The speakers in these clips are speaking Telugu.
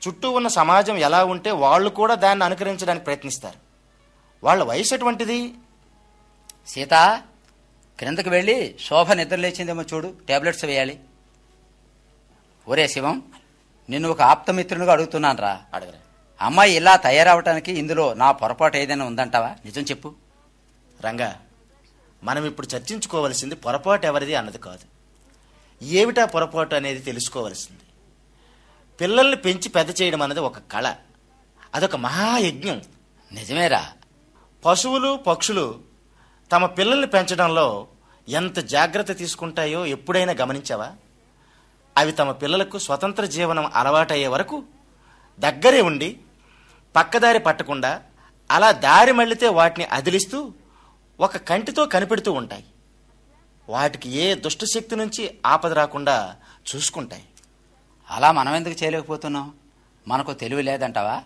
చుట్టూ ఉన్న సమాజం ఎలా ఉంటే వాళ్ళు కూడా దాన్ని అనుకరించడానికి ప్రయత్నిస్తారు వాళ్ళ వయసు ఎటువంటిది సీత క్రిందకి వెళ్ళి శోభ నిద్ర లేచిందేమో చూడు టాబ్లెట్స్ వేయాలి ఒరే శివం నిన్ను ఒక ఆప్తమిత్రునిగా అడుగుతున్నాను రా అడగరా అమ్మాయి ఇలా తయారవటానికి ఇందులో నా పొరపాటు ఏదైనా ఉందంటావా నిజం చెప్పు రంగా మనం ఇప్పుడు చర్చించుకోవలసింది పొరపాటు ఎవరిది అన్నది కాదు ఏమిటా పొరపాటు అనేది తెలుసుకోవలసింది పిల్లల్ని పెంచి పెద్ద చేయడం అన్నది ఒక కళ అదొక మహాయజ్ఞం నిజమేరా పశువులు పక్షులు తమ పిల్లల్ని పెంచడంలో ఎంత జాగ్రత్త తీసుకుంటాయో ఎప్పుడైనా గమనించావా అవి తమ పిల్లలకు స్వతంత్ర జీవనం అలవాటయ్యే వరకు దగ్గరే ఉండి పక్కదారి పట్టకుండా అలా దారి మళ్ళితే వాటిని అదిలిస్తూ ఒక కంటితో కనిపెడుతూ ఉంటాయి వాటికి ఏ దుష్టశక్తి నుంచి ఆపద రాకుండా చూసుకుంటాయి అలా మనం ఎందుకు చేయలేకపోతున్నాం మనకు తెలివి లేదంటావా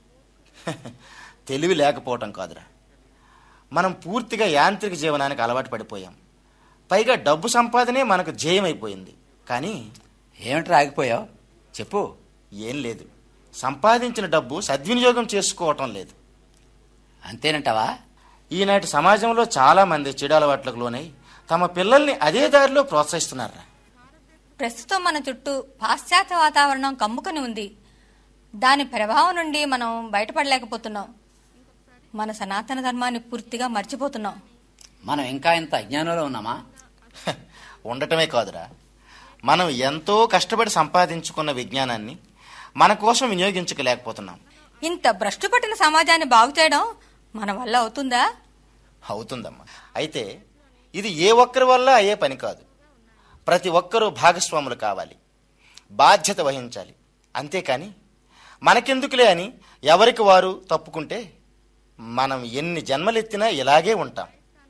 తెలివి లేకపోవటం కాదురా మనం పూర్తిగా యాంత్రిక జీవనానికి అలవాటు పడిపోయాం పైగా డబ్బు సంపాదనే మనకు జయమైపోయింది కానీ ఏమిట్రా ఆగిపోయావు చెప్పు ఏం లేదు సంపాదించిన డబ్బు సద్వినియోగం చేసుకోవటం లేదు అంతేనంటావా ఈనాటి సమాజంలో చాలా మంది చెడు అలవాట్లకు లోనై తమ పిల్లల్ని అదే దారిలో ప్రోత్సహిస్తున్నారా ప్రస్తుతం మన చుట్టూ పాశ్చాత్య వాతావరణం కమ్ముకొని ఉంది దాని ప్రభావం నుండి మనం బయటపడలేకపోతున్నాం మన సనాతన ధర్మాన్ని పూర్తిగా మర్చిపోతున్నాం మనం ఇంకా ఇంత అజ్ఞానంలో ఉన్నామా హ, ఉండటమే కాదురా మనం ఎంతో కష్టపడి సంపాదించుకున్న విజ్ఞానాన్ని మన కోసం వినియోగించుకోలేకపోతున్నాం ఇంత భ్రష్టు పట్టిన సమాజాన్ని బాగు చేయడం మన వల్ల అవుతుందా అవుతుందమ్మా అయితే ఇది ఏ ఒక్కరి వల్ల అయ్యే పని కాదు ప్రతి ఒక్కరూ భాగస్వాములు కావాలి బాధ్యత వహించాలి అంతేకాని మనకెందుకులే అని ఎవరికి వారు తప్పుకుంటే మనం ఎన్ని జన్మలెత్తినా ఇలాగే ఉంటాం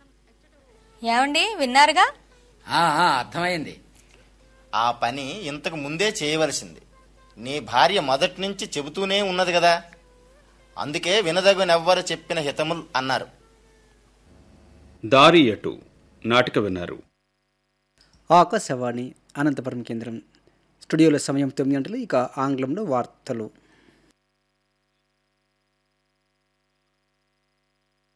ఏమండి విన్నారుగా ఆ, ఆ, అర్థమైంది ఆ పని ఇంతకు ముందే చేయవలసింది నీ భార్య మొదటి నుంచి చెబుతూనే ఉన్నది కదా అందుకే వినదగునెవ్వరు చెప్పిన హితముల్ అన్నారు దారి అటు నాటిక విన్నారు ఆకాశవాణి అనంతపురం కేంద్రం స్టూడియోలో సమయం తొమ్మిది గంటలు ఇక ఆంగ్లంలో వార్తలు